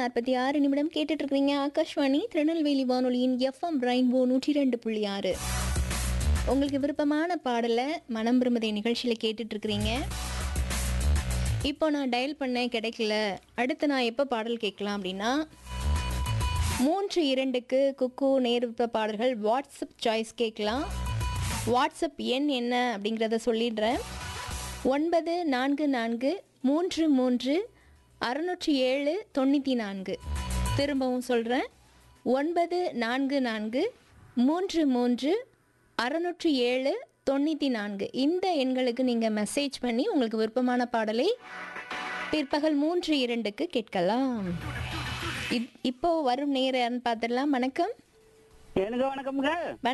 நாற்பத்தி ஆறு நிமிடம் கேட்டுட்டு இருக்கீங்க ஆகாஷ்வாணி திருநெல்வேலி வானொலியின் எஃப்எம் ரெயின்போ நூற்றி ரெண்டு புள்ளி ஆறு உங்களுக்கு விருப்பமான பாடலை மனம் விரும்புதை நிகழ்ச்சியில் கேட்டுட்டு இருக்கிறீங்க இப்போ நான் டயல் பண்ணேன் கிடைக்கல அடுத்து நான் எப்போ பாடல் கேட்கலாம் அப்படின்னா மூன்று இரண்டுக்கு குக்கு நேர்விப்ப பாடல்கள் வாட்ஸ்அப் சாய்ஸ் கேட்கலாம் வாட்ஸ்அப் எண் என்ன அப்படிங்கிறத சொல்லிடுறேன் ஒன்பது நான்கு நான்கு மூன்று மூன்று அறுநூற்றி ஏழு தொண்ணூற்றி நான்கு திரும்பவும் சொல்கிறேன் ஒன்பது நான்கு நான்கு மூன்று மூன்று அறுநூற்றி ஏழு தொண்ணூற்றி நான்கு இந்த எண்களுக்கு நீங்கள் மெசேஜ் பண்ணி உங்களுக்கு விருப்பமான பாடலை பிற்பகல் மூன்று இரண்டுக்கு கேட்கலாம் இப்- இப்போ வரும் நேரம் பார்த்துடலாம் வணக்கம் எனக்கு வணக்கம்ங்க